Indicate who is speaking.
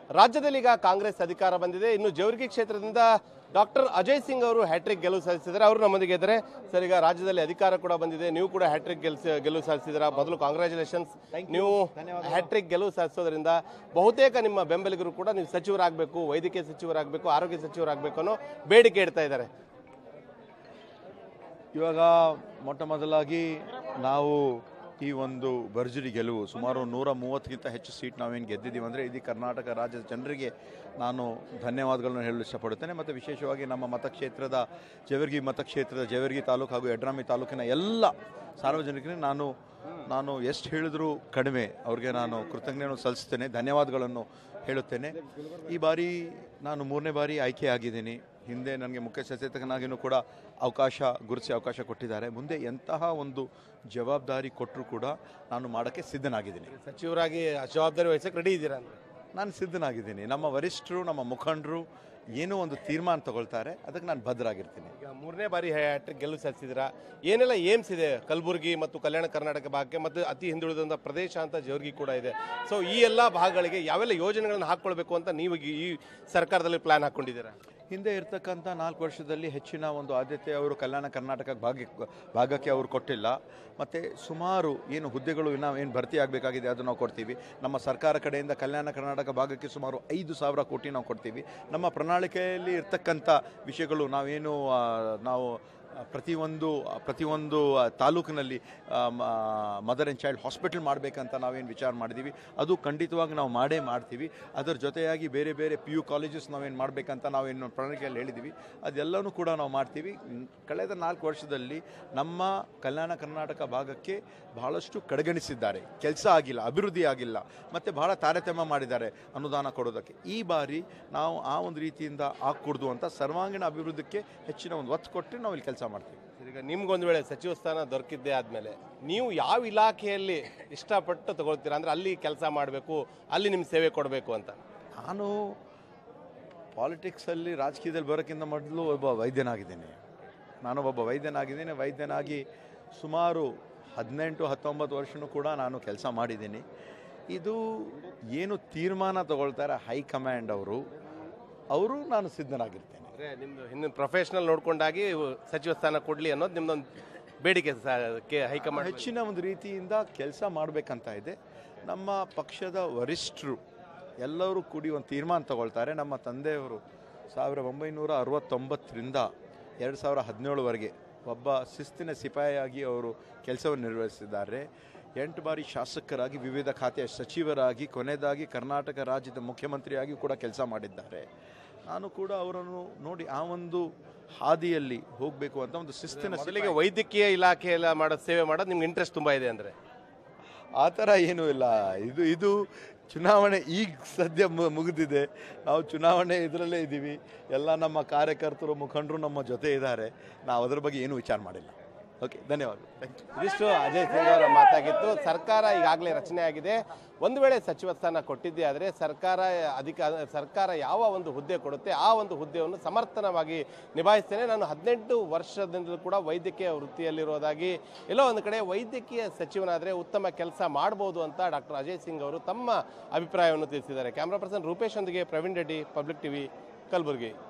Speaker 1: ರಾಜ್ಯದಲ್ಲಿ ಈಗ ಕಾಂಗ್ರೆಸ್ ಅಧಿಕಾರ ಬಂದಿದೆ ಇನ್ನು ಜೇವರ್ಗಿ ಕ್ಷೇತ್ರದಿಂದ ಡಾಕ್ಟರ್ ಅಜಯ್ ಸಿಂಗ್ ಅವರು ಹ್ಯಾಟ್ರಿಕ್ ಗೆಲುವು ಸಾಧಿಸಿದ್ದಾರೆ ಅವರು ನಮ್ಮೊಂದಿಗೆ ಇದ್ದಾರೆ ಸರ್ ಈಗ ರಾಜ್ಯದಲ್ಲಿ ಅಧಿಕಾರ ಕೂಡ ಬಂದಿದೆ ನೀವು ಕೂಡ ಹ್ಯಾಟ್ರಿಕ್ ಗೆಲ್ಸ ಗೆಲುವು ಸಾಧಿಸಿದ್ದೀರಾ ಮೊದಲು ಕಾಂಗ್ರ್ಯಾಚುಲೇಷನ್ಸ್ ನೀವು ಹ್ಯಾಟ್ರಿಕ್ ಗೆಲುವು ಸಾಧಿಸೋದ್ರಿಂದ ಬಹುತೇಕ ನಿಮ್ಮ ಬೆಂಬಲಿಗರು ಕೂಡ ನೀವು ಸಚಿವರಾಗಬೇಕು ವೈದ್ಯಕೀಯ ಸಚಿವರಾಗಬೇಕು ಆರೋಗ್ಯ ಸಚಿವರಾಗಬೇಕು ಅನ್ನೋ ಬೇಡಿಕೆ ಇಡ್ತಾ ಇದ್ದಾರೆ
Speaker 2: ಇವಾಗ ಮೊಟ್ಟ ಮೊದಲಾಗಿ ನಾವು ಈ ಒಂದು ಭರ್ಜರಿ ಗೆಲುವು ಸುಮಾರು ನೂರ ಮೂವತ್ತಕ್ಕಿಂತ ಹೆಚ್ಚು ಸೀಟ್ ನಾವೇನು ಗೆದ್ದಿದ್ದೀವಿ ಅಂದರೆ ಇಡೀ ಕರ್ನಾಟಕ ರಾಜ್ಯದ ಜನರಿಗೆ ನಾನು ಧನ್ಯವಾದಗಳನ್ನು ಹೇಳಲು ಇಷ್ಟಪಡುತ್ತೇನೆ ಮತ್ತು ವಿಶೇಷವಾಗಿ ನಮ್ಮ ಮತಕ್ಷೇತ್ರದ ಜೇವರ್ಗಿ ಮತಕ್ಷೇತ್ರದ ಜೇವರ್ಗಿ ತಾಲೂಕು ಹಾಗೂ ಯಡ್ರಾಮಿ ತಾಲೂಕಿನ ಎಲ್ಲ ಸಾರ್ವಜನಿಕರಿಗೆ ನಾನು ನಾನು ಎಷ್ಟು ಹೇಳಿದರೂ ಕಡಿಮೆ ಅವ್ರಿಗೆ ನಾನು ಕೃತಜ್ಞತೆಯನ್ನು ಸಲ್ಲಿಸ್ತೇನೆ ಧನ್ಯವಾದಗಳನ್ನು ಹೇಳುತ್ತೇನೆ ಈ ಬಾರಿ ನಾನು ಮೂರನೇ ಬಾರಿ ಆಯ್ಕೆ ಆಗಿದ್ದೀನಿ ಹಿಂದೆ ನನಗೆ ಮುಖ್ಯ ಸಚೇತಕನಾಗಿಯೂ ಕೂಡ ಅವಕಾಶ ಗುರುತಿಸಿ ಅವಕಾಶ ಕೊಟ್ಟಿದ್ದಾರೆ ಮುಂದೆ ಎಂತಹ ಒಂದು ಜವಾಬ್ದಾರಿ ಕೊಟ್ಟರೂ ಕೂಡ ನಾನು ಮಾಡೋಕ್ಕೆ ಸಿದ್ಧನಾಗಿದ್ದೀನಿ
Speaker 1: ಸಚಿವರಾಗಿ ಜವಾಬ್ದಾರಿ ವಹಿಸಕ್ಕೆ ರೆಡಿ ಇದ್ದೀರಾ ಅಂದ್ರೆ
Speaker 2: ನಾನು ಸಿದ್ಧನಾಗಿದ್ದೀನಿ ನಮ್ಮ ವರಿಷ್ಠರು ನಮ್ಮ ಮುಖಂಡರು ಏನೋ ಒಂದು ತೀರ್ಮಾನ ತಗೊಳ್ತಾರೆ ಅದಕ್ಕೆ ನಾನು ಭದ್ರಾಗಿರ್ತೀನಿ
Speaker 1: ಈಗ ಮೂರನೇ ಬಾರಿ ಹ್ಯಾಟ್ರಿಕ್ ಗೆಲುವು ಸಾಧಿಸಿದ್ದೀರಾ ಏನೆಲ್ಲ ಏಮ್ಸ್ ಇದೆ ಕಲಬುರಗಿ ಮತ್ತು ಕಲ್ಯಾಣ ಕರ್ನಾಟಕ ಭಾಗಕ್ಕೆ ಮತ್ತು ಅತಿ ಹಿಂದುಳಿದಂಥ ಪ್ರದೇಶ ಅಂತ ಜೇವರ್ಗಿ ಕೂಡ ಇದೆ ಸೊ ಈ ಎಲ್ಲ ಭಾಗಗಳಿಗೆ ಯಾವೆಲ್ಲ ಯೋಜನೆಗಳನ್ನು ಹಾಕ್ಕೊಳ್ಬೇಕು ಅಂತ ನೀವು ಈ ಈ ಸರ್ಕಾರದಲ್ಲಿ ಪ್ಲಾನ್ ಹಾಕ್ಕೊಂಡಿದ್ದೀರಾ
Speaker 2: ಹಿಂದೆ ಇರ್ತಕ್ಕಂಥ ನಾಲ್ಕು ವರ್ಷದಲ್ಲಿ ಹೆಚ್ಚಿನ ಒಂದು ಆದ್ಯತೆ ಅವರು ಕಲ್ಯಾಣ ಕರ್ನಾಟಕ ಭಾಗಕ್ಕೆ ಭಾಗಕ್ಕೆ ಅವರು ಕೊಟ್ಟಿಲ್ಲ ಮತ್ತು ಸುಮಾರು ಏನು ಹುದ್ದೆಗಳು ನಾವು ಏನು ಭರ್ತಿ ಆಗಬೇಕಾಗಿದೆ ಅದು ನಾವು ಕೊಡ್ತೀವಿ ನಮ್ಮ ಸರ್ಕಾರ ಕಡೆಯಿಂದ ಕಲ್ಯಾಣ ಕರ್ನಾಟಕ ಭಾಗಕ್ಕೆ ಸುಮಾರು ಐದು ಸಾವಿರ ಕೋಟಿ ನಾವು ಕೊಡ್ತೀವಿ ನಮ್ಮ ಪ್ರಣಾಳಿಕೆಯಲ್ಲಿ ಇರ್ತಕ್ಕಂಥ ವಿಷಯಗಳು ನಾವೇನು ಆ, ನಾವು ಆ, ಪ್ರತಿಯೊಂದು ಪ್ರತಿಯೊಂದು ಆ, ತಾಲೂಕಿನಲ್ಲಿ ಮದರ್ ಆ್ಯಂಡ್ ಚೈಲ್ಡ್ ಹಾಸ್ಪಿಟಲ್ ಮಾಡಬೇಕಂತ ನಾವೇನು ವಿಚಾರ ಮಾಡಿದ್ದೀವಿ ಅದು ಖಂಡಿತವಾಗಿ ನಾವು ಮಾಡೇ ಮಾಡ್ತೀವಿ ಅದರ ಜೊತೆಯಾಗಿ ಬೇರೆ ಬೇರೆ ಪಿ ಯು ಕಾಲೇಜಸ್ ನಾವೇನು ಮಾಡಬೇಕಂತ ನಾವೇನು ಪ್ರಣಾಳಿಕೆಯಲ್ಲಿ ಹೇಳಿದ್ದೀವಿ ಅದೆಲ್ಲನೂ ಕೂಡ ನಾವು ಮಾಡ್ತೀವಿ ನ್- ಕಳೆದ ನಾಲ್ಕು ವರ್ಷದಲ್ಲಿ ನಮ್ಮ ಕಲ್ಯಾಣ ಕರ್ನಾಟಕ ಭಾಗಕ್ಕೆ ಬಹಳಷ್ಟು ಕಡೆಗಣಿಸಿದ್ದಾರೆ ಕೆಲಸ ಆಗಿಲ್ಲ ಅಭಿವೃದ್ಧಿ ಆಗಿಲ್ಲ ಮತ್ತು ಬಹಳ ತಾರತಮ್ಯ ಮಾಡಿದ್ದಾರೆ ಅನುದಾನ ಕೊಡೋದಕ್ಕೆ ಈ ಬಾರಿ ನಾವು ಆ ಒಂದು ರೀತಿಯಿಂದ ಆಗ್ಕೂಡ್ದು ಅಂತ ಸರ್ವಾಂಗೀಣ ಅಭಿವೃದ್ಧಿಗೆ ಹೆಚ್ಚಿನ ಒಂದು ಒತ್ತು ಕೊಟ್ಟು ನಾವು ಇಲ್ಲಿ ಕೆಲಸ ಮಾಡ್ತೀವಿ
Speaker 1: ಈಗ ನಿಮ್ಗೊಂದು ವೇಳೆ ಸಚಿವ ಸ್ಥಾನ ದೊರಕಿದ್ದೇ ಆದಮೇಲೆ ನೀವು ಯಾವ ಇಲಾಖೆಯಲ್ಲಿ ಇಷ್ಟಪಟ್ಟು ತಗೊಳ್ತೀರಾ ಅಂದರೆ ಅಲ್ಲಿ ಕೆಲಸ ಮಾಡಬೇಕು ಅಲ್ಲಿ ನಿಮ್ಮ ಸೇವೆ ಕೊಡಬೇಕು ಅಂತ
Speaker 2: ನಾನು ಪಾಲಿಟಿಕ್ಸಲ್ಲಿ ರಾಜಕೀಯದಲ್ಲಿ ಬರೋಕ್ಕಿಂತ ಮೊದಲು ಒಬ್ಬ ವೈದ್ಯನಾಗಿದ್ದೀನಿ ನಾನು ಒಬ್ಬ ವೈದ್ಯನಾಗಿದ್ದೀನಿ ವೈದ್ಯನಾಗಿ ಸುಮಾರು ಹದಿನೆಂಟು ಹತ್ತೊಂಬತ್ತು ವರ್ಷನೂ ಕೂಡ ನಾನು ಕೆಲಸ ಮಾಡಿದ್ದೀನಿ ಇದು ಏನು ತೀರ್ಮಾನ ತಗೊಳ್ತಾರೆ ಹೈಕಮಾಂಡ್ ಅವರು ಅವರು ನಾನು ಸಿದ್ಧನಾಗಿರ್ತೇನೆ
Speaker 1: ಅಂದರೆ ನಿಮ್ಮದು ಹಿಂದಿನ ಪ್ರೊಫೆಷನಲ್ ನೋಡ್ಕೊಂಡಾಗಿ ಸಚಿವ ಸ್ಥಾನ ಕೊಡಲಿ ಅನ್ನೋದು ನಿಮ್ದೊಂದು ಬೇಡಿಕೆ ಸ- ಕೆ ಹೈಕಮಾಂಡ್
Speaker 2: ಹೆಚ್ಚಿನ ಒಂದು ರೀತಿಯಿಂದ ಕೆಲಸ ಮಾಡಬೇಕಂತ ಇದೆ ನಮ್ಮ ಪಕ್ಷದ ವರಿಷ್ಠರು ಎಲ್ಲರೂ ಕೂಡಿ ಒಂದು ತೀರ್ಮಾನ ತಗೊಳ್ತಾರೆ ನಮ್ಮ ತಂದೆಯವರು ಸಾವಿರದ ಒಂಬೈನೂರ ಅರವತ್ತೊಂಬತ್ತರಿಂದ ಎರಡು ಸಾವಿರ ಹದಿನೇಳವರೆಗೆ ಒಬ್ಬ ಶಿಸ್ತಿನ ಸಿಪಾಯಿಯಾಗಿ ಅವರು ಕೆಲಸವನ್ನು ನಿರ್ವಹಿಸಿದ್ದಾರೆ ಎಂಟು ಬಾರಿ ಶಾಸಕರಾಗಿ ವಿವಿಧ ಖಾತೆಯ ಸಚಿವರಾಗಿ ಕೊನೆಯದಾಗಿ ಕರ್ನಾಟಕ ರಾಜ್ಯದ ಮುಖ್ಯಮಂತ್ರಿಯಾಗಿ ಕೂಡ ಕೆಲಸ ಮಾಡಿದ್ದಾರೆ ನಾನು ಕೂಡ ಅವರನ್ನು ನೋಡಿ ಆ ಒಂದು ಹಾದಿಯಲ್ಲಿ ಹೋಗಬೇಕು ಅಂತ ಒಂದು ಶಿಸ್ತಿನ
Speaker 1: ಮೊದಲಿಗೆ ವೈದ್ಯಕೀಯ ಇಲಾಖೆ ಎಲ್ಲ ಮಾಡೋ ಸೇವೆ ಮಾಡೋದು ನಿಮ್ಗೆ ಇಂಟ್ರೆಸ್ಟ್ ತುಂಬ ಇದೆ ಅಂದರೆ
Speaker 2: ಆ ಥರ ಏನೂ ಇಲ್ಲ ಇದು ಇದು ಚುನಾವಣೆ ಈಗ ಸದ್ಯ ಮು- ಮುಗಿದಿದೆ ನಾವು ಚುನಾವಣೆ ಇದರಲ್ಲೇ ಇದ್ದೀವಿ ಎಲ್ಲ ನಮ್ಮ ಕಾರ್ಯಕರ್ತರು ಮುಖಂಡರು ನಮ್ಮ ಜೊತೆ ಇದ್ದಾರೆ ನಾವು ಅದ್ರ ಬಗ್ಗೆ ಏನೂ ವಿಚಾರ ಮಾಡಿಲ್ಲ ಓಕೆ ಧನ್ಯವಾದ
Speaker 1: ಇದಿಷ್ಟು ಅಜಯ್ ಸಿಂಗ್ ಅವರ ಮಾತಾಗಿತ್ತು ಸರ್ಕಾರ ಈಗಾಗಲೇ ರಚನೆ ಆಗಿದೆ ಒಂದು ವೇಳೆ ಸಚಿವ ಸ್ಥಾನ ಕೊಟ್ಟಿದ್ದೇ ಆದರೆ ಸರ್ಕಾರ ಅಧಿಕ ಸರ್ಕಾರ ಯಾವ ಒಂದು ಹುದ್ದೆ ಕೊಡುತ್ತೆ ಆ ಒಂದು ಹುದ್ದೆಯನ್ನು ಸಮರ್ಥನವಾಗಿ ನಿಭಾಯಿಸ್ತೇನೆ ನಾನು ಹದಿನೆಂಟು ವರ್ಷದಿಂದಲೂ ಕೂಡ ವೈದ್ಯಕೀಯ ವೃತ್ತಿಯಲ್ಲಿರೋದಾಗಿ ಎಲ್ಲೋ ಒಂದು ಕಡೆ ವೈದ್ಯಕೀಯ ಸಚಿವನಾದರೆ ಉತ್ತಮ ಕೆಲಸ ಮಾಡ್ಬೋದು ಅಂತ ಡಾಕ್ಟರ್ ಅಜಯ್ ಸಿಂಗ್ ಅವರು ತಮ್ಮ ಅಭಿಪ್ರಾಯವನ್ನು ತಿಳಿಸಿದ್ದಾರೆ ಕ್ಯಾಮ್ರಾ ಪರ್ಸನ್ ರೂಪೇಶ್ ಒಂದಿಗೆ ಪ್ರವೀಣ್ ರೆಡ್ಡಿ ಪಬ್ಲಿಕ್ ಟಿವಿ ಕಲಬುರಗಿ